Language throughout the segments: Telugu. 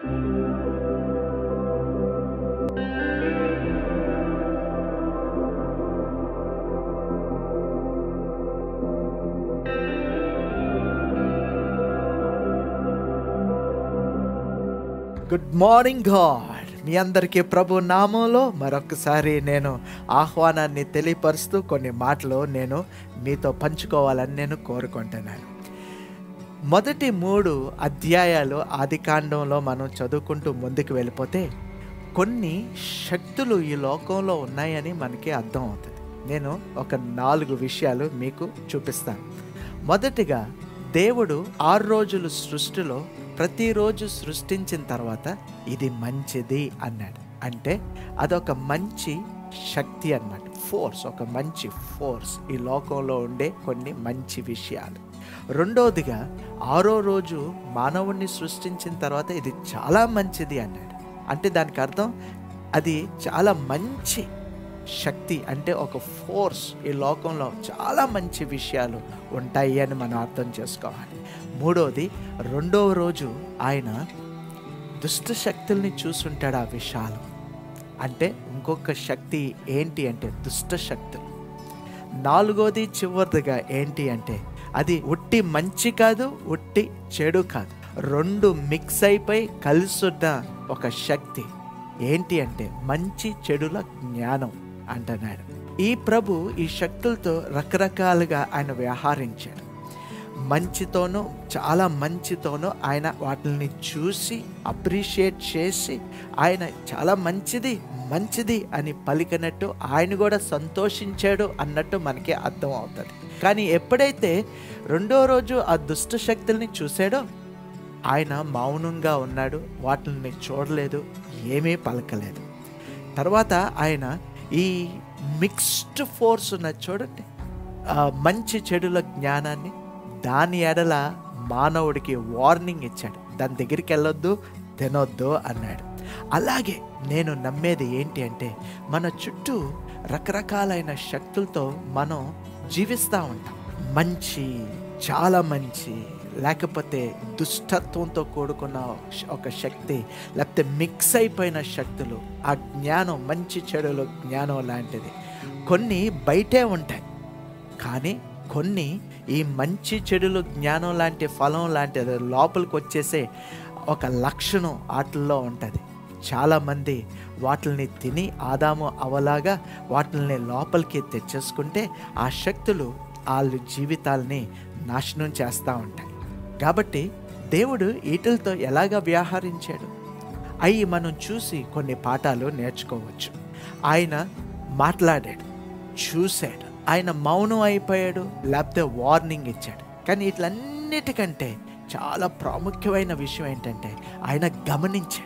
గుడ్ మార్నింగ్ గాడ్ మీ అందరికీ ప్రభు నామంలో మరొకసారి నేను ఆహ్వానాన్ని తెలియపరుస్తూ కొన్ని మాటలు నేను మీతో పంచుకోవాలని నేను కోరుకుంటున్నాను మొదటి మూడు అధ్యాయాలు ఆదికాండంలో మనం చదువుకుంటూ ముందుకు వెళ్ళిపోతే కొన్ని శక్తులు ఈ లోకంలో ఉన్నాయని మనకి అర్థం అవుతుంది నేను ఒక నాలుగు విషయాలు మీకు చూపిస్తాను మొదటిగా దేవుడు ఆరు రోజులు సృష్టిలో ప్రతిరోజు సృష్టించిన తర్వాత ఇది మంచిది అన్నాడు అంటే అదొక మంచి శక్తి అన్నమాట ఫోర్స్ ఒక మంచి ఫోర్స్ ఈ లోకంలో ఉండే కొన్ని మంచి విషయాలు రెండవదిగా ఆరో రోజు మానవుణ్ణి సృష్టించిన తర్వాత ఇది చాలా మంచిది అన్నాడు అంటే దానికి అర్థం అది చాలా మంచి శక్తి అంటే ఒక ఫోర్స్ ఈ లోకంలో చాలా మంచి విషయాలు ఉంటాయి అని మనం అర్థం చేసుకోవాలి మూడోది రెండవ రోజు ఆయన దుష్ట శక్తుల్ని చూసుంటాడు ఆ విషయాలు అంటే ఇంకొక శక్తి ఏంటి అంటే దుష్ట శక్తులు నాలుగోది చివరిదిగా ఏంటి అంటే అది ఉట్టి మంచి కాదు ఉట్టి చెడు కాదు రెండు మిక్స్ అయిపోయి కలిసున్న ఒక శక్తి ఏంటి అంటే మంచి చెడుల జ్ఞానం అంటున్నాడు ఈ ప్రభు ఈ శక్తులతో రకరకాలుగా ఆయన వ్యవహరించాడు మంచితోనూ చాలా మంచితోనూ ఆయన వాటిని చూసి అప్రిషియేట్ చేసి ఆయన చాలా మంచిది మంచిది అని పలికినట్టు ఆయన కూడా సంతోషించాడు అన్నట్టు మనకి అర్థం అవుతుంది కానీ ఎప్పుడైతే రెండో రోజు ఆ దుష్ట శక్తుల్ని చూసాడో ఆయన మౌనంగా ఉన్నాడు వాటిని చూడలేదు ఏమీ పలకలేదు తర్వాత ఆయన ఈ మిక్స్డ్ ఫోర్స్ ఉన్నది చూడండి ఆ మంచి చెడుల జ్ఞానాన్ని దాని ఎడల మానవుడికి వార్నింగ్ ఇచ్చాడు దాని దగ్గరికి వెళ్ళొద్దు తినొద్దు అన్నాడు అలాగే నేను నమ్మేది ఏంటి అంటే మన చుట్టూ రకరకాలైన శక్తులతో మనం జీవిస్తూ ఉంటాం మంచి చాలా మంచి లేకపోతే దుష్టత్వంతో కూడుకున్న ఒక శక్తి లేకపోతే మిక్స్ అయిపోయిన శక్తులు ఆ జ్ఞానం మంచి చెడులు జ్ఞానం లాంటిది కొన్ని బయటే ఉంటాయి కానీ కొన్ని ఈ మంచి చెడులు జ్ఞానం లాంటి ఫలం లాంటిది లోపలికి వచ్చేసే ఒక లక్షణం వాటిల్లో ఉంటుంది చాలామంది వాటిని తిని ఆదాము అవలాగా వాటిని లోపలికి తెచ్చేసుకుంటే ఆ శక్తులు వాళ్ళ జీవితాలని నాశనం చేస్తూ ఉంటాయి కాబట్టి దేవుడు వీటితో ఎలాగ వ్యవహరించాడు అవి మనం చూసి కొన్ని పాఠాలు నేర్చుకోవచ్చు ఆయన మాట్లాడాడు చూశాడు ఆయన మౌనం అయిపోయాడు లేకపోతే వార్నింగ్ ఇచ్చాడు కానీ వీటిలన్నిటికంటే చాలా ప్రాముఖ్యమైన విషయం ఏంటంటే ఆయన గమనించాడు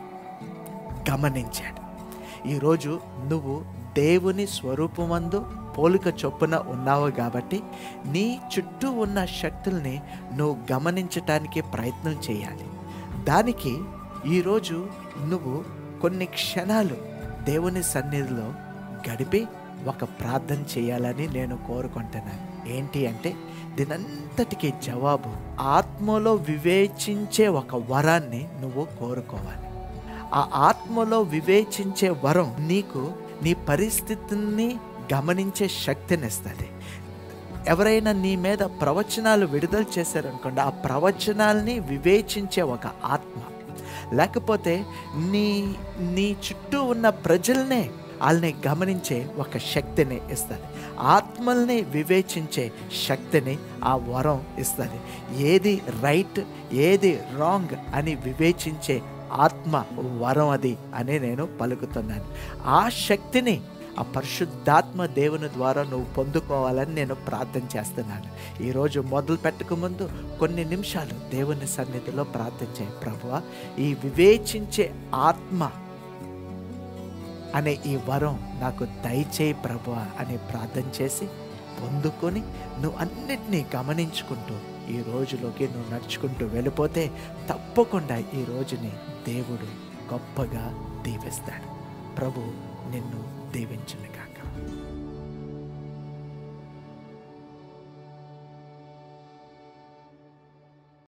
గమనించాడు ఈరోజు నువ్వు దేవుని స్వరూపమందు పోలిక చొప్పున ఉన్నావు కాబట్టి నీ చుట్టూ ఉన్న శక్తుల్ని నువ్వు గమనించటానికి ప్రయత్నం చేయాలి దానికి ఈరోజు నువ్వు కొన్ని క్షణాలు దేవుని సన్నిధిలో గడిపి ఒక ప్రార్థన చేయాలని నేను కోరుకుంటున్నాను ఏంటి అంటే దీనంతటికీ జవాబు ఆత్మలో వివేచించే ఒక వరాన్ని నువ్వు కోరుకోవాలి ఆ ఆత్మలో వివేచించే వరం నీకు నీ పరిస్థితిని గమనించే శక్తినిస్తుంది ఎవరైనా నీ మీద ప్రవచనాలు విడుదల చేశారనుకోండి ఆ ప్రవచనాల్ని వివేచించే ఒక ఆత్మ లేకపోతే నీ నీ చుట్టూ ఉన్న ప్రజల్నే వాళ్ళని గమనించే ఒక శక్తిని ఇస్తుంది ఆత్మల్ని వివేచించే శక్తిని ఆ వరం ఇస్తుంది ఏది రైట్ ఏది రాంగ్ అని వివేచించే ఆత్మ వరం అది అని నేను పలుకుతున్నాను ఆ శక్తిని ఆ పరిశుద్ధాత్మ దేవుని ద్వారా నువ్వు పొందుకోవాలని నేను ప్రార్థన చేస్తున్నాను ఈరోజు మొదలు పెట్టక ముందు కొన్ని నిమిషాలు దేవుని సన్నిధిలో ప్రార్థించే ప్రభువ ఈ వివేచించే ఆత్మ అనే ఈ వరం నాకు దయచేయి ప్రభు అని ప్రార్థన చేసి పొందుకొని నువ్వు అన్నిటినీ గమనించుకుంటూ ఈ రోజులోకి నువ్వు నడుచుకుంటూ వెళ్ళిపోతే తప్పకుండా ఈ రోజుని దేవుడు గొప్పగా దీవిస్తాడు ప్రభు నిన్ను దీవించును